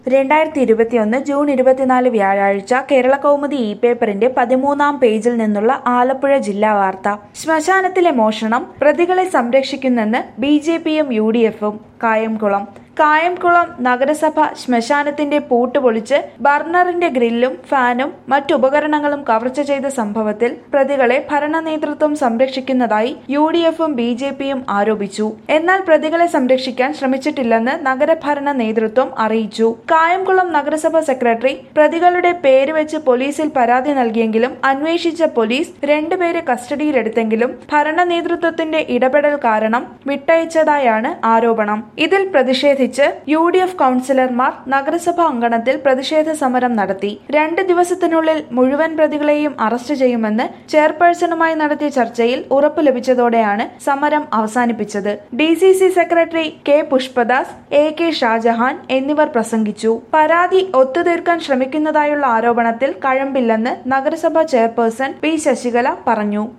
രണ്ടായിരത്തി ഇരുപത്തിയൊന്ന് ജൂൺ ഇരുപത്തിനാല് വ്യാഴാഴ്ച കേരള കൗമുദി ഇ പേപ്പറിന്റെ പതിമൂന്നാം പേജിൽ നിന്നുള്ള ആലപ്പുഴ ജില്ലാ വാർത്ത ശ്മശാനത്തിലെ മോഷണം പ്രതികളെ സംരക്ഷിക്കുന്നെന്ന് ബി ജെ പിയും യു ഡി എഫും കായംകുളം കായംകുളം നഗരസഭ ശ്മശാനത്തിന്റെ പൂട്ട് പൊളിച്ച് ബർണറിന്റെ ഗ്രില്ലും ഫാനും മറ്റുപകരണങ്ങളും കവർച്ച ചെയ്ത സംഭവത്തിൽ പ്രതികളെ ഭരണ നേതൃത്വം സംരക്ഷിക്കുന്നതായി യു ഡി എഫും ബി ജെ പിയും ആരോപിച്ചു എന്നാൽ പ്രതികളെ സംരക്ഷിക്കാൻ ശ്രമിച്ചിട്ടില്ലെന്ന് നഗരഭരണ നേതൃത്വം അറിയിച്ചു കായംകുളം നഗരസഭ സെക്രട്ടറി പ്രതികളുടെ പേര് വെച്ച് പോലീസിൽ പരാതി നൽകിയെങ്കിലും അന്വേഷിച്ച പോലീസ് രണ്ടുപേരെ കസ്റ്റഡിയിലെടുത്തെങ്കിലും ഭരണ നേതൃത്വത്തിന്റെ ഇടപെടൽ കാരണം വിട്ടയച്ചതായാണ് ആരോപണം ഇതിൽ പ്രതിഷേധിച്ച് യു ഡി എഫ് കൗൺസിലർമാർ നഗരസഭാ അങ്കണത്തിൽ പ്രതിഷേധ സമരം നടത്തി രണ്ട് ദിവസത്തിനുള്ളിൽ മുഴുവൻ പ്രതികളെയും അറസ്റ്റ് ചെയ്യുമെന്ന് ചെയർപേഴ്സണുമായി നടത്തിയ ചർച്ചയിൽ ഉറപ്പ് ലഭിച്ചതോടെയാണ് സമരം അവസാനിപ്പിച്ചത് D C C secretary K Pushpadas A K Shajahan എന്നിവർ പ്രസംഗിച്ചു പരാതി ഒത്തുതീർക്കാൻ ശ്രമിക്കുന്നതായുള്ള ആരോപണത്തിൽ കഴമ്പില്ലെന്ന് നഗരസഭാ ചെയർപേഴ്സൺ പി ശശികല പറഞ്ഞു